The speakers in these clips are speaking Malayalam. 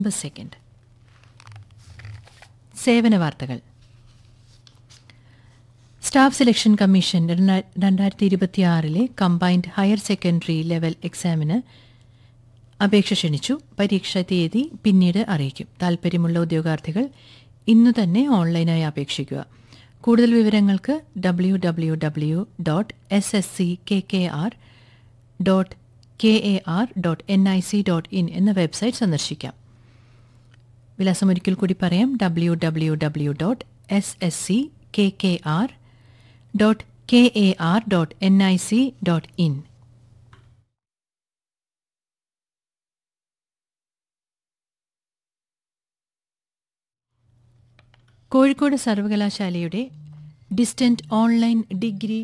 സെക്കൻഡ് സേവന വാർത്തകൾ സ്റ്റാഫ് സെലക്ഷൻ കമ്മീഷൻ രണ്ടാ- രണ്ടായിരത്തി ഇരുപത്തിയാറിലെ കമ്പൈൻഡ് ഹയർ സെക്കൻഡറി ലെവൽ എക്സാമിന് അപേക്ഷ ക്ഷണിച്ചു പരീക്ഷാ തീയതി പിന്നീട് അറിയിക്കും താൽപ്പര്യമുള്ള ഉദ്യോഗാർത്ഥികൾ ഇന്നു തന്നെ ഓൺലൈനായി അപേക്ഷിക്കുക കൂടുതൽ വിവരങ്ങൾക്ക് W W W dot S S C K K R dot K A R dot N I C dot in എന്ന വെബ്സൈറ്റ് സന്ദർശിക്കാം വിലാസം ഒരിക്കൽ കൂടി പറയാം W W W dot S S C K K R dot K A R dot N I C dot in Kozhikode സർവകലാശാലയുടെ distant online degree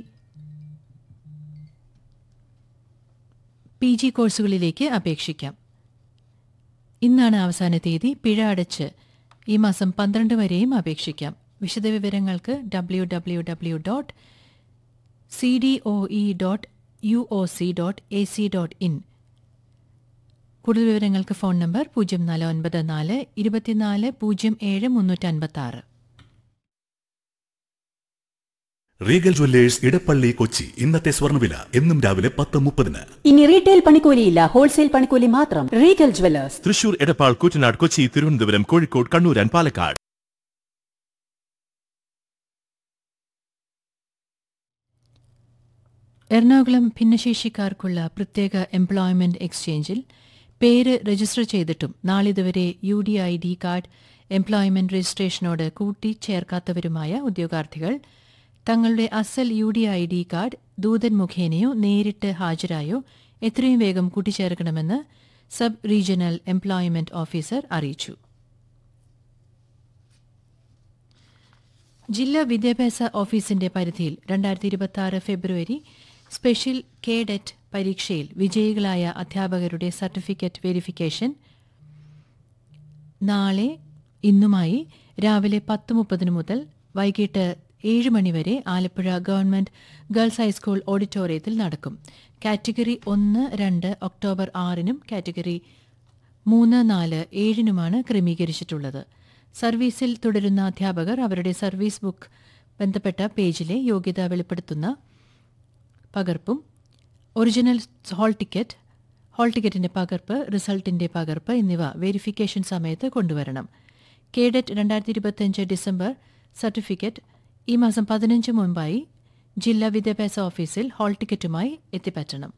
P G കോഴ്സുകളിലേക്ക് അപേക്ഷിക്കാം ഇന്നാണ് അവസാന തീയതി പിഴ അടച്ച് ഈ മാസം പന്ത്രണ്ട് വരെയും അപേക്ഷിക്കാം വിശദവിവരങ്ങൾക്ക് W W W dot C D O E dot U O C dot A C dot in കൂടുതൽ വിവരങ്ങൾക്ക് ഫോൺ നമ്പർ പൂജ്യം നാല് ഒൻപത് നാല് ഇരുപത്തിനാല് പൂജ്യം ഏഴ് മുന്നൂറ്റി അൻപത്തി ആറ് റീഗൽ ജ്വല്ലേഴ്സ് ഇടപ്പള്ളി കൊച്ചി ഇന്നത്തെ സ്വർണ്ണവില എന്നും രാവിലെ പത്ത് മുപ്പതിന് ഇനി റീറ്റെയിൽ പണിക്കൂലിയില്ല ഹോൾസെയിൽ പണിക്കൂലി മാത്രം Regal jewellers Thrissur Edappal Koottanad Kochi Thiruvananthapuram Kozhikode Kannur and Palakkad Ernakulam ഭിന്നശേഷിക്കാർക്കുള്ള പ്രത്യേക എംപ്ലോയ്മെന്റ് എക്സ്ചേഞ്ചിൽ പേര് രജിസ്റ്റർ ചെയ്തിട്ടും നാളിതുവരെ U D I D card employment രജിസ്ട്രേഷനോട് കൂട്ടിച്ചേർക്കാത്തവരുമായ ഉദ്യോഗാർത്ഥികൾ തങ്ങളുടെ അസൽ U D I D card ദൂതൻ മുഖേനയോ നേരിട്ട് ഹാജരായോ എത്രയും വേഗം കൂട്ടിച്ചേർക്കണമെന്ന് സബ് റീജിയണൽ എംപ്ലോയ്മെന്റ് ഓഫീസർ അറിയിച്ചു ജില്ലാ വിദ്യാഭ്യാസ ഓഫീസിന്റെ പരിധിയിൽ രണ്ടായിരത്തി ഇരുപത്തി ആറ് ഫെബ്രുവരി സ്പെഷ്യൽ കേഡറ്റ് പരീക്ഷയിൽ വിജയികളായ അധ്യാപകരുടെ സർട്ടിഫിക്കറ്റ് വെരിഫിക്കേഷൻ നാളെ ഇന്നുമായി രാവിലെ പത്ത് മുപ്പതിന് മുതൽ വൈകിട്ട് ഏഴ് മണിവരെ ആലപ്പുഴ ഗവൺമെന്റ് ഗേൾസ് ഹൈസ്കൂൾ ഓഡിറ്റോറിയത്തിൽ നടക്കും കാറ്റഗറി ഒന്ന് രണ്ട് ഒക്ടോബർ ആറിനും കാറ്റഗറി മൂന്ന് നാല് ഏഴിനുമാണ് ക്രമീകരിച്ചിട്ടുള്ളത് സർവീസിൽ തുടരുന്ന അധ്യാപകർ അവരുടെ സർവീസ് ബുക്ക് ബന്ധപ്പെട്ട പേജിലെ യോഗ്യത വെളിപ്പെടുത്തുന്ന പകർപ്പും ഒറിജിനൽ ഹാൾ ടിക്കറ്റ് ഹാൾ ടിക്കറ്റിന്റെ പകർപ്പ് റിസൾട്ടിന്റെ പകർപ്പ് എന്നിവ വെരിഫിക്കേഷൻ സമയത്ത് കൊണ്ടുവരണം കേഡറ്റ് രണ്ടായിരത്തി ഇരുപത്തിയഞ്ച് ഡിസംബർ സർട്ടിഫിക്കറ്റ് ഈ മാസം പതിനഞ്ച് മുമ്പായി ജില്ലാ വിദ്യാഭ്യാസ ഓഫീസിൽ ഹാൾ ടിക്കറ്റുമായി എത്തിപ്പറ്റണം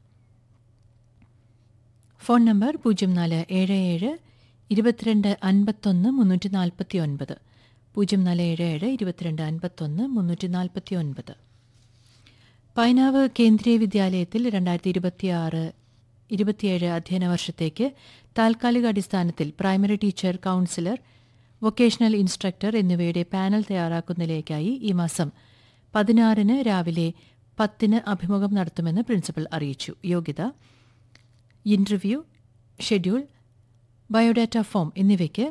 ഫോൺ നമ്പർ പൂജ്യം നാല് ഏഴ് ഏഴ് ഇരുപത്തിരണ്ട് അൻപത്തൊന്ന് മുന്നൂറ്റി നാൽപ്പത്തി ഒൻപത് പൂജ്യം നാല് ഏഴ് ഏഴ് ഇരുപത്തിരണ്ട് അൻപത്തൊന്ന് മുന്നൂറ്റി നാൽപ്പത്തി ഒൻപത് പൈനാവ് കേന്ദ്രീയ വിദ്യാലയത്തിൽ രണ്ടായിരത്തി ഇരുപത്തിയാറ് ഇരുപത്തിയേഴ് അധ്യയന വർഷത്തേക്ക് താൽക്കാലിക അടിസ്ഥാനത്തിൽ primary teacher counsellor vocational instructor എന്നിവയുടെ പാനൽ തയ്യാറാക്കുന്നതിലേക്കായി ഈ മാസം പതിനാറിന് രാവിലെ പത്തിന് അഭിമുഖം നടത്തുമെന്ന് പ്രിൻസിപ്പൽ അറിയിച്ചു യോഗ്യത ഇന്റർവ്യൂ ഷെഡ്യൂൾ ബയോഡാറ്റ ഫോം എന്നിവയ്ക്ക്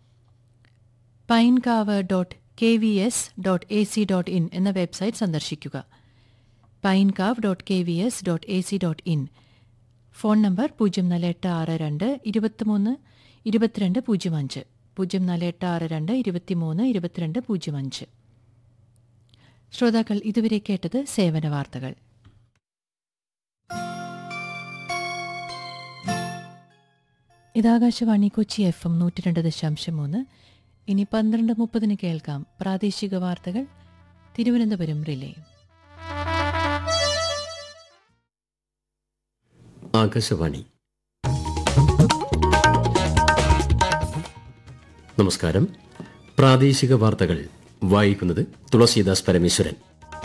Painkav dot K V S dot A C dot in എന്ന വെബ്സൈറ്റ് സന്ദർശിക്കുക Painkav dot K V S dot A C dot in phone number പൂജ്യം നാല് എട്ട് ആറ് രണ്ട് ഇരുപത്തിമൂന്ന് ഇരുപത്തിരണ്ട് പൂജ്യം അഞ്ച് പൂജ്യം നാല് എട്ട് ആറ് രണ്ട് ഇരുപത്തിമൂന്ന് ഇരുപത്തിരണ്ട് പൂജ്യം അഞ്ച് ശ്രോതാക്കൾ ഇതുവരെ കേട്ടത് സേവന വാർത്തകൾ ഇതാകാശവാണി കൊച്ചി എഫ് എം നൂറ്റി രണ്ട് ദശാംശം മൂന്ന് ഇനി പന്ത്രണ്ട് മുപ്പതിന് കേൾക്കാം പ്രാദേശിക വാർത്തകൾ തിരുവനന്തപുരം റിലേ ആകാശവാണി നമസ്കാരം പ്രാദേശിക വാർത്തകൾ വായിക്കുന്നത് തുളസീദാസ് പരമേശ്വരൻ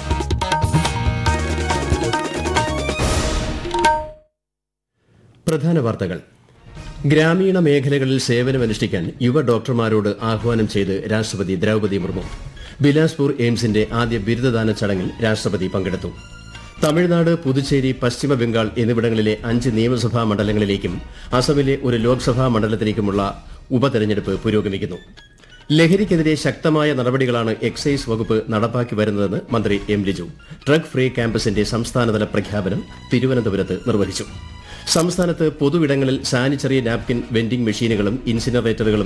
പ്രധാന വാർത്തകൾ ഗ്രാമീണ മേഖലകളിൽ സേവനമനുഷ്ഠിക്കാൻ യുവ ഡോക്ടർമാരോട് ആഹ്വാനം ചെയ്ത് രാഷ്ട്രപതി ദ്രൗപദി മുർമു ബിലാസ്പൂർ എയിംസിന്റെ ആദ്യ ബിരുദദാന ചടങ്ങിൽ രാഷ്ട്രപതി പങ്കെടുത്തു തമിഴ്നാട് പുതുച്ചേരി പശ്ചിമ ബംഗാൾ എന്നിവിടങ്ങളിലെ അഞ്ച് നിയമസഭാ മണ്ഡലങ്ങളിലേക്കും അസമിലെ ഒരു ലോക്സഭാ മണ്ഡലത്തിലേക്കുമുള്ള ഉപതെരഞ്ഞെടുപ്പ് പുരോഗമിക്കുന്നു ലഹരിക്കെതിരെ ശക്തമായ നടപടികളാണ് എക്സൈസ് വകുപ്പ് നടപ്പാക്കി വരുന്നതെന്ന് മന്ത്രി എം ലിജു ഡ്രഗ് ഫ്രീ ക്യാമ്പസിന്റെ സംസ്ഥാനതല പ്രഖ്യാപനം തിരുവനന്തപുരത്ത് നിർവഹിച്ചു സംസ്ഥാനത്ത് പൊതുവിടങ്ങളിൽ സാനിറ്ററി നാപ്കിൻ വെൻഡിംഗ് മെഷീനുകളും ഇൻസിനറേറ്ററുകളും